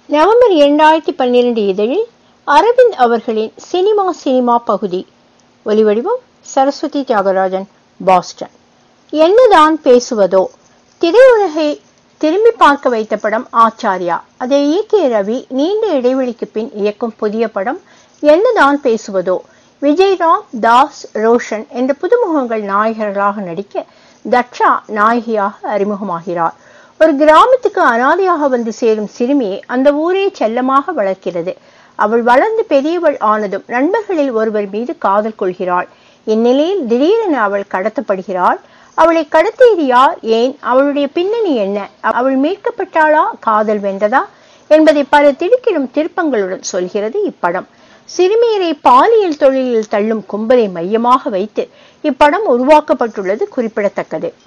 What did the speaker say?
November இரண்டாயிரத்தி பன்னிரண்டு இதழில் அரவிந்த் அவர்களின் சினிமா சினிமா பகுதி ஒலிவடிவம் சரஸ்வதி தியாகராஜன் பாஸ்டன் என்னதான் பேசுவதோ திரையுலகை திரும்பி பார்க்க வைத்த படம் ஆச்சாரியா அதை இயக்கிய ரவி நீண்ட இடைவெளிக்கு பின் இயக்கும் புதிய படம் என்னதான் பேசுவதோ விஜய்ராம் தாஸ் ரோஷன் என்ற புதுமுகங்கள் நாயகர்களாக நடிக்க தக்ஷா நாயகியாக அறிமுகமாகிறார் ஒரு கிராமத்துக்கு அனாதையாக வந்து சேரும் சிறுமியை அந்த ஊரே செல்லமாக வளர்க்கிறது அவள் வளர்ந்து பெரியவள் ஆனதும் நண்பர்களில் ஒருவர் மீது காதல் கொள்கிறாள் இந்நிலையில் திடீரென அவள் கடத்தப்படுகிறாள் அவளை கடத்தியது யார் ஏன் அவளுடைய பின்னணி என்ன அவள் மீட்கப்பட்டாளா காதல் வென்றதா என்பதை பல திடுக்கிடும் திருப்பங்களுடன் சொல்கிறது இப்படம் சிறுமியரை பாலியல் தொழிலில் தள்ளும் கும்பலை மையமாக வைத்து இப்படம் உருவாக்கப்பட்டுள்ளது குறிப்பிடத்தக்கது